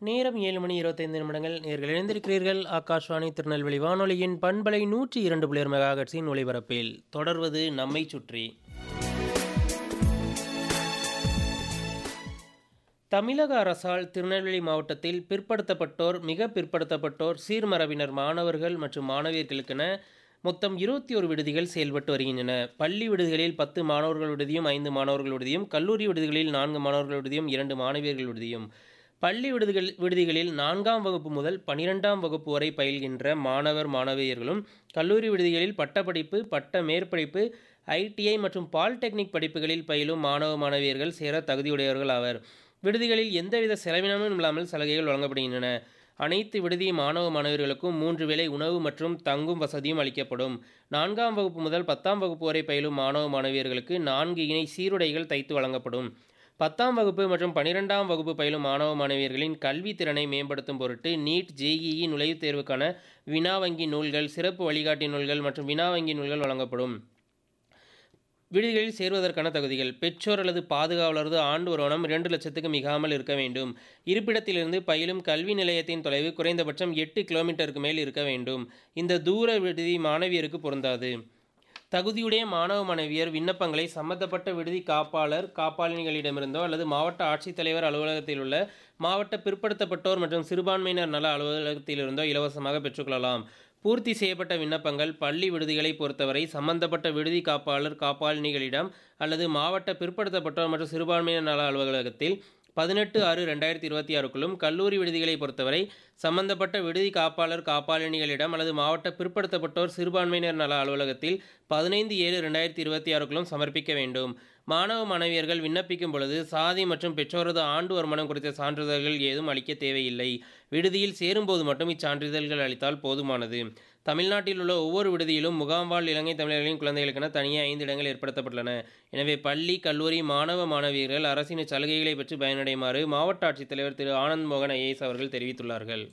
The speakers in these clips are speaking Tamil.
நேரம் ஏழு மணி இருபத்தைந்து நிமிடங்கள் நேர்கள் இணைந்திருக்கிறீர்கள் ஆகாஷ்வாணி திருநெல்வேலி வானொலியின் பண்பலை நூற்றி இரண்டு புள்ளியர் மெகாகட்ஸின் ஒளிபரப்பில் தொடர்வது நம்மை சுற்றி தமிழக அரசால் திருநெல்வேலி மாவட்டத்தில் பிற்படுத்தப்பட்டோர் மிக பிற்படுத்தப்பட்டோர் சீர்மரபினர் மாணவர்கள் மற்றும் மாணவியர்களுக்கென மொத்தம் இருபத்தி ஒரு விடுதிகள் செயல்பட்டு வருகின்றன பள்ளி விடுதிகளில் பத்து மாணவர்கள் விடுதியும் ஐந்து மாணவர்கள் விடுதியும் கல்லூரி விடுதிகளில் நான்கு மாணவர்கள் விடுதியும் இரண்டு மாணவியர்கள் விடுதியும் பள்ளி விடுதிகள் விடுதிகளில் நான்காம் வகுப்பு முதல் பனிரெண்டாம் வகுப்பு வரை பயில்கின்ற மாணவர் மாணவியர்களும் கல்லூரி விடுதிகளில் பட்டப்படிப்பு பட்ட மேற்படிப்பு ஐடிஐ மற்றும் பாலிடெக்னிக் படிப்புகளில் பயிலும் மாணவ மாணவியர்கள் சேர தகுதியுடையவர்கள் ஆவர் விடுதிகளில் எந்தவித செலவினமும் இல்லாமல் சலுகைகள் வழங்கப்படுகின்றன அனைத்து விடுதி மாணவ மாணவர்களுக்கும் மூன்று வேளை உணவு மற்றும் தங்கும் வசதியும் அளிக்கப்படும் நான்காம் வகுப்பு முதல் பத்தாம் வகுப்பு வரை பயிலும் மாணவ மாணவியர்களுக்கு நான்கு இணை சீருடைகள் தைத்து வழங்கப்படும் பத்தாம் வகுப்பு மற்றும் பனிரெண்டாம் வகுப்பு பயிலும் மாணவ மாணவியர்களின் கல்வி திறனை மேம்படுத்தும் பொருட்டு நீட் ஜேஇஇ நுழைவுத் தேர்வுக்கான வினா வங்கி நூல்கள் சிறப்பு வழிகாட்டி நூல்கள் மற்றும் வினா வங்கி நூல்கள் வழங்கப்படும் விடுதிகளில் சேருவதற்கான தகுதிகள் பெற்றோர் அல்லது பாதுகாவலரது ஆண்டு வருமானம் இரண்டு லட்சத்துக்கு மிகாமல் இருக்க வேண்டும் இருப்பிடத்திலிருந்து பயிலும் கல்வி நிலையத்தின் தொலைவு குறைந்தபட்சம் எட்டு கிலோமீட்டருக்கு மேல் இருக்க வேண்டும் இந்த தூர விடுதி மாணவியருக்கு பொருந்தாது தகுதியுடைய மாணவ மாணவியர் விண்ணப்பங்களை சம்பந்தப்பட்ட விடுதி காப்பாளர் காப்பாளினிகளிடமிருந்தோ அல்லது மாவட்ட ஆட்சித்தலைவர் அலுவலகத்தில் உள்ள மாவட்ட பிற்படுத்தப்பட்டோர் மற்றும் சிறுபான்மையினர் நல அலுவலகத்திலிருந்தோ இலவசமாக பெற்றுக்கொள்ளலாம் பூர்த்தி செய்யப்பட்ட விண்ணப்பங்கள் பள்ளி விடுதிகளை பொறுத்தவரை சம்பந்தப்பட்ட விடுதி காப்பாளர் காப்பாளினிகளிடம் அல்லது மாவட்ட பிற்படுத்தப்பட்டோர் மற்றும் சிறுபான்மையினர் நல அலுவலகத்தில் பதினெட்டு ஆறு ரெண்டாயிரத்தி இருபத்தி ஆறுக்குள்ளும் கல்லூரி விடுதிகளை பொறுத்தவரை சம்பந்தப்பட்ட விடுதி காப்பாளர் காப்பாளினிகளிடம் அல்லது மாவட்ட பிற்படுத்தப்பட்டோர் சிறுபான்மையினர் நல அலுவலகத்தில் பதினைந்து ஏழு ரெண்டாயிரத்தி இருபத்தி ஆறுக்குள்ளும் சமர்ப்பிக்க வேண்டும் மாணவ மாணவியர்கள் விண்ணப்பிக்கும் பொழுது சாதி மற்றும் பெற்றோரது ஆண்டு வருமானம் குறித்த சான்றிதழ்கள் ஏதும் அளிக்க தேவையில்லை விடுதியில் சேரும்போது மட்டும் இச்சான்றிதழ்கள் அளித்தால் போதுமானது தமிழ்நாட்டில் உள்ள ஒவ்வொரு விடுதியிலும் முகாம்வாழ் இலங்கை தமிழர்களின் குழந்தைகளுக்கென தனியே ஐந்து இடங்கள் ஏற்படுத்தப்பட்டுள்ளன எனவே பள்ளி கல்லூரி மாணவ மாணவியர்கள் அரசின் சலுகைகளை பெற்று பயனடையுமாறு மாவட்ட ஆட்சித்தலைவர் திரு ஆனந்த் மோகன் ஐஏஎஸ் அவர்கள் தெரிவித்துள்ளார்கள்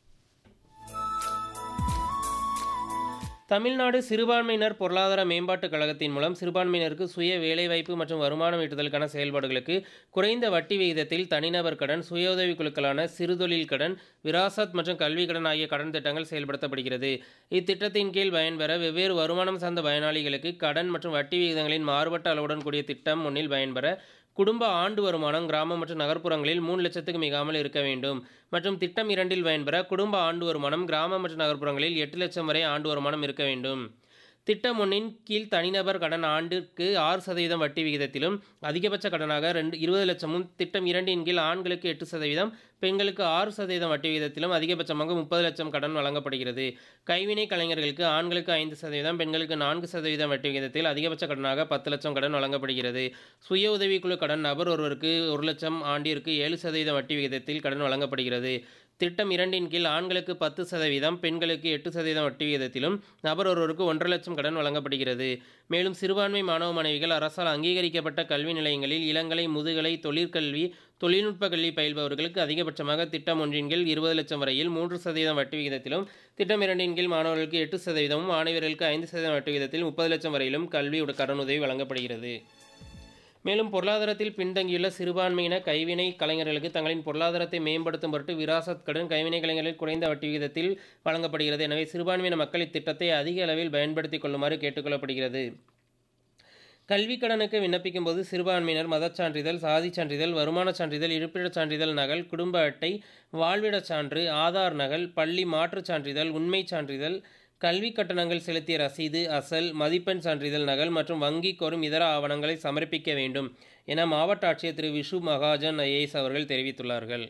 தமிழ்நாடு சிறுபான்மையினர் பொருளாதார மேம்பாட்டுக் கழகத்தின் மூலம் சிறுபான்மையினருக்கு சுய வேலைவாய்ப்பு மற்றும் வருமானம் ஈட்டுதலுக்கான செயல்பாடுகளுக்கு குறைந்த வட்டி விகிதத்தில் தனிநபர் கடன் சுய உதவிக் குழுக்களான சிறுதொழில் கடன் விராசத் மற்றும் கல்வி கடன் ஆகிய கடன் திட்டங்கள் செயல்படுத்தப்படுகிறது இத்திட்டத்தின் கீழ் பயன்பெற வெவ்வேறு வருமானம் சார்ந்த பயனாளிகளுக்கு கடன் மற்றும் வட்டி விகிதங்களின் மாறுபட்ட அளவுடன் கூடிய திட்டம் ஒன்றில் பயன்பெற குடும்ப ஆண்டு வருமானம் கிராமம் மற்றும் நகர்ப்புறங்களில் மூணு லட்சத்துக்கு மிகாமல் இருக்க வேண்டும் மற்றும் திட்டம் இரண்டில் பயன்பெற குடும்ப ஆண்டு வருமானம் கிராமம் மற்றும் நகர்ப்புறங்களில் எட்டு லட்சம் வரை ஆண்டு வருமானம் இருக்க வேண்டும் திட்டம் ஒன்றின் கீழ் தனிநபர் கடன் ஆண்டிற்கு ஆறு சதவீதம் வட்டி விகிதத்திலும் அதிகபட்ச கடனாக ரெண்டு இருபது லட்சமும் திட்டம் இரண்டின் கீழ் ஆண்களுக்கு எட்டு சதவீதம் பெண்களுக்கு ஆறு சதவீதம் வட்டி விகிதத்திலும் அதிகபட்சமாக முப்பது லட்சம் கடன் வழங்கப்படுகிறது கைவினை கலைஞர்களுக்கு ஆண்களுக்கு ஐந்து சதவீதம் பெண்களுக்கு நான்கு சதவீதம் வட்டி விகிதத்தில் அதிகபட்ச கடனாக பத்து லட்சம் கடன் வழங்கப்படுகிறது சுய உதவிக்குழு கடன் நபர் ஒருவருக்கு ஒரு லட்சம் ஆண்டிற்கு ஏழு சதவீதம் வட்டி விகிதத்தில் கடன் வழங்கப்படுகிறது திட்டம் இரண்டின் கீழ் ஆண்களுக்கு பத்து சதவீதம் பெண்களுக்கு எட்டு சதவீதம் வட்டி விகிதத்திலும் நபர் ஒருவருக்கு ஒன்றரை லட்சம் கடன் வழங்கப்படுகிறது மேலும் சிறுபான்மை மாணவ மாணவிகள் அரசால் அங்கீகரிக்கப்பட்ட கல்வி நிலையங்களில் இளங்கலை முதுகலை தொழிற்கல்வி தொழில்நுட்ப கல்வி பயில்பவர்களுக்கு அதிகபட்சமாக திட்டம் ஒன்றின் கீழ் இருபது லட்சம் வரையில் மூன்று சதவீதம் வட்டி விகிதத்திலும் திட்டம் இரண்டின் கீழ் மாணவர்களுக்கு எட்டு சதவீதமும் மாணவர்களுக்கு ஐந்து சதவீதம் வட்டி விகிதத்தில் முப்பது லட்சம் வரையிலும் கல்வி கடனுதவி வழங்கப்படுகிறது மேலும் பொருளாதாரத்தில் பின்தங்கியுள்ள சிறுபான்மையின கைவினை கலைஞர்களுக்கு தங்களின் பொருளாதாரத்தை மேம்படுத்தும் பொருட்டு விராசத் கடன் கைவினை கலைஞர்கள் குறைந்த வட்டி விகிதத்தில் வழங்கப்படுகிறது எனவே சிறுபான்மையின மக்கள் இத்திட்டத்தை அதிக அளவில் பயன்படுத்திக் கொள்ளுமாறு கேட்டுக்கொள்ளப்படுகிறது கல்வி கடனுக்கு விண்ணப்பிக்கும் போது சிறுபான்மையினர் மதச் சான்றிதழ் சாதிச் சான்றிதழ் வருமானச் சான்றிதழ் இருப்பிடச் சான்றிதழ் நகல் குடும்ப அட்டை வாழ்விடச் சான்று ஆதார் நகல் பள்ளி மாற்றுச் சான்றிதழ் உண்மைச் சான்றிதழ் கல்வி கட்டணங்கள் செலுத்திய ரசீது அசல் மதிப்பெண் சான்றிதழ் நகல் மற்றும் வங்கி கோரும் இதர ஆவணங்களை சமர்ப்பிக்க வேண்டும் என மாவட்ட ஆட்சியர் திரு விஷு மகாஜன் ஐஏஎஸ் அவர்கள் தெரிவித்துள்ளார்கள்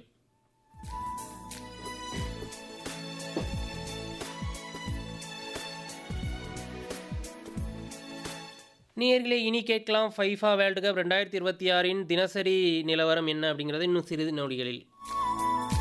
நேர்களே இனி கேட்கலாம் ஃபைஃபா வேர்ல்டு கப் ரெண்டாயிரத்தி இருபத்தி ஆறின் தினசரி நிலவரம் என்ன அப்படிங்கிறது இன்னும் சிறிது நொடிகளில்